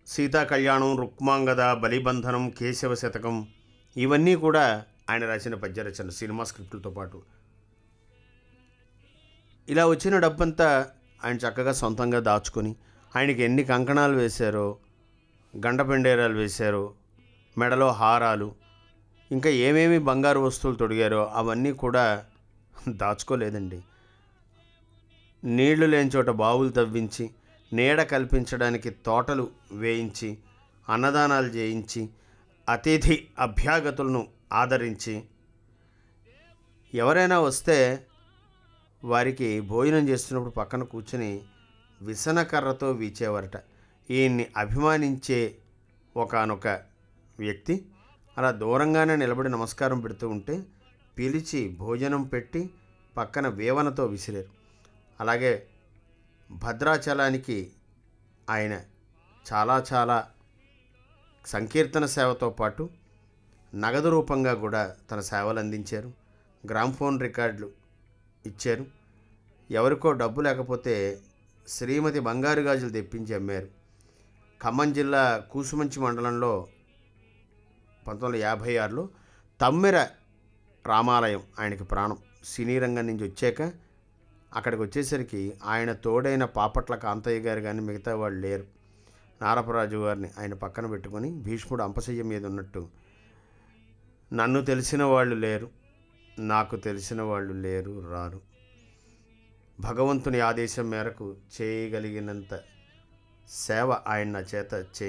సీతా కళ్యాణం రుక్మాంగద బలిబంధనం కేశవ శతకం ఇవన్నీ కూడా ఆయన రాసిన పద్య రచన సినిమా స్క్రిప్టులతో పాటు ఇలా వచ్చిన డబ్బంతా ఆయన చక్కగా సొంతంగా దాచుకొని ఆయనకి ఎన్ని కంకణాలు వేశారో గండపెండేరాలు వేశారో మెడలో హారాలు ఇంకా ఏమేమి బంగారు వస్తువులు తొడిగారో అవన్నీ కూడా దాచుకోలేదండి నీళ్లు లేని చోట బావులు తవ్వించి నీడ కల్పించడానికి తోటలు వేయించి అన్నదానాలు చేయించి అతిథి అభ్యాగతులను ఆదరించి ఎవరైనా వస్తే వారికి భోజనం చేస్తున్నప్పుడు పక్కన కూర్చుని విసనకర్రతో వీచేవారట ఈయన్ని అభిమానించే ఒకానొక వ్యక్తి అలా దూరంగానే నిలబడి నమస్కారం పెడుతూ ఉంటే పిలిచి భోజనం పెట్టి పక్కన వేవనతో విసిరారు అలాగే భద్రాచలానికి ఆయన చాలా చాలా సంకీర్తన సేవతో పాటు నగదు రూపంగా కూడా తన సేవలు అందించారు గ్రామ్ఫోన్ రికార్డులు ఇచ్చారు ఎవరికో డబ్బు లేకపోతే శ్రీమతి బంగారు గాజులు తెప్పించి అమ్మారు ఖమ్మం జిల్లా కూసుమంచి మండలంలో పంతొమ్మిది వందల యాభై ఆరులో తమ్మెర రామాలయం ఆయనకి ప్రాణం సినీ రంగం నుంచి వచ్చాక అక్కడికి వచ్చేసరికి ఆయన తోడైన పాపట్ల కాంతయ్య గారు కానీ మిగతా వాళ్ళు లేరు నారపరాజు గారిని ఆయన పక్కన పెట్టుకొని భీష్ముడు అంపశయ్య మీద ఉన్నట్టు నన్ను తెలిసిన వాళ్ళు లేరు నాకు తెలిసిన వాళ్ళు లేరు రారు భగవంతుని ఆదేశం మేరకు చేయగలిగినంత సేవ ఆయన నా చేత చే